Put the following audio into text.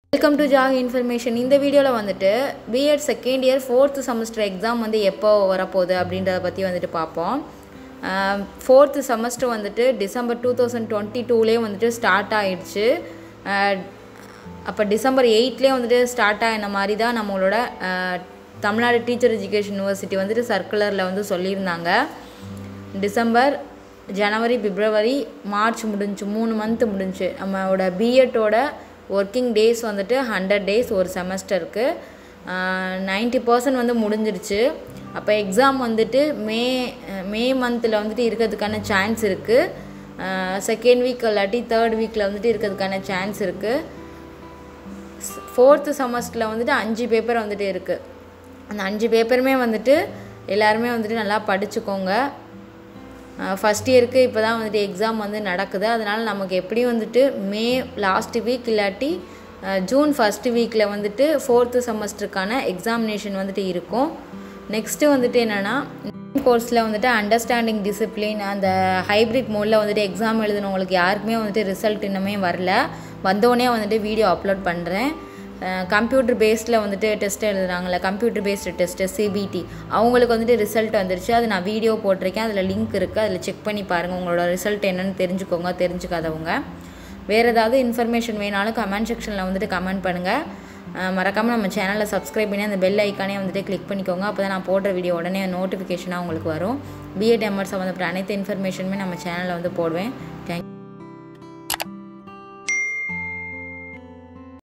welcome to jack information இந்த வீடியோவில் வந்துட்டு B Ed second year fourth semester exam வந்து எப்போ வரப்போகுது அப்படின்றத பற்றி வந்துட்டு பார்ப்போம் ஃபோர்த்து செமஸ்டர் வந்துட்டு டிசம்பர் டூ தௌசண்ட் டுவெண்ட்டி டூலேயே வந்துட்டு ஸ்டார்ட் ஆயிடுச்சு அப்போ டிசம்பர் எயிட்லேயே வந்துட்டு ஸ்டார்ட் ஆகின மாதிரி தான் நம்மளோட அஹ், தமிழ்நாடு டீச்சர் எஜுகேஷன் யூனிவர்சிட்டி வந்துட்டு சர்க்குலரில் வந்து சொல்லியிருந்தாங்க டிசம்பர் ஜனவரி பிப்ரவரி மார்ச் முடிஞ்சு மூணு மந்த்து முடிஞ்சு நம்மளோட பிஎட்டோட ஒர்க்கிங் டேஸ் வந்துட்டு ஹண்ட்ரட் டேஸ் ஒரு செமஸ்டருக்கு நைன்ட்டி பர்சன்ட் வந்து முடிஞ்சிருச்சு அப்போ எக்ஸாம் வந்துட்டு மே மே மந்தில் வந்துட்டு இருக்கிறதுக்கான சான்ஸ் இருக்குது செகண்ட் வீக் இல்லாட்டி தேர்ட் வீக்கில் வந்துட்டு இருக்கிறதுக்கான சான்ஸ் இருக்குது ஃபோர்த்து செமஸ்டரில் வந்துட்டு அஞ்சு பேப்பர் வந்துட்டு இருக்குது அந்த அஞ்சு பேப்பருமே வந்துட்டு எல்லாருமே வந்துட்டு நல்லா படிச்சுக்கோங்க ஃபஸ்ட் இயருக்கு இப்போ தான் வந்துட்டு எக்ஸாம் வந்து நடக்குது அதனால் நமக்கு எப்படியும் வந்துட்டு மே லாஸ்ட் வீக் இல்லாட்டி அஹ், ஜூன் ஃபஸ்ட்டு வீக்கில் வந்துட்டு ஃபோர்த்து செமஸ்டருக்கான எக்ஸாமினேஷன் வந்துட்டு இருக்கும் நெக்ஸ்ட்டு வந்துட்டு என்னென்னா கோர்ஸில் வந்துட்டு அண்டர்ஸ்டாண்டிங் டிசிப்ளின் அந்த ஹைப்ரிட் மோடில் வந்துட்டு எக்ஸாம் எழுதுனவங்களுக்கு யாருக்குமே வந்துட்டு ரிசல்ட் இன்னுமே வரல வந்தோடனே வந்துட்டு வீடியோ அப்லோட் பண்ணுறேன் கம்ப்யூட்டர் பேஸில் வந்துட்டு டெஸ்ட் எழுதுறாங்கல்ல கம்ப்யூட்டர் பேஸ்டு டெஸ்ட்டு சிபிடி அவங்களுக்கு வந்துட்டு ரிசல்ட் வந்துருச்சு அது நான் வீடியோ போட்டிருக்கேன் அதில் லிங்க் இருக்குது அதில் செக் பண்ணி பாருங்கள் உங்களோட ரிசல்ட் என்னன்னு தெரிஞ்சுக்கோங்க தெரிஞ்சுக்காதவங்க வேறு ஏதாவது இன்ஃபர்மேஷன் வேணாலும் கமெண்ட் செக்ஷனில் வந்துட்டு கமெண்ட் பண்ணுங்கள் மறக்காமல் நம்ம சேனலை சப்ஸ்கிரைப் பண்ணி அந்த பெல் ஐக்கானே வந்துட்டு கிளிக் பண்ணிக்கோங்க அப்போ தான் நான் போடுற வீடியோ உடனே நோட்டிஃபிகேஷனாக உங்களுக்கு வரும் பிஎட் எம்எட் சம்மந்தப்பட்ட அனைத்து இன்ஃபர்மேஷனுமே நம்ம சேனலில் வந்து போடுவேன்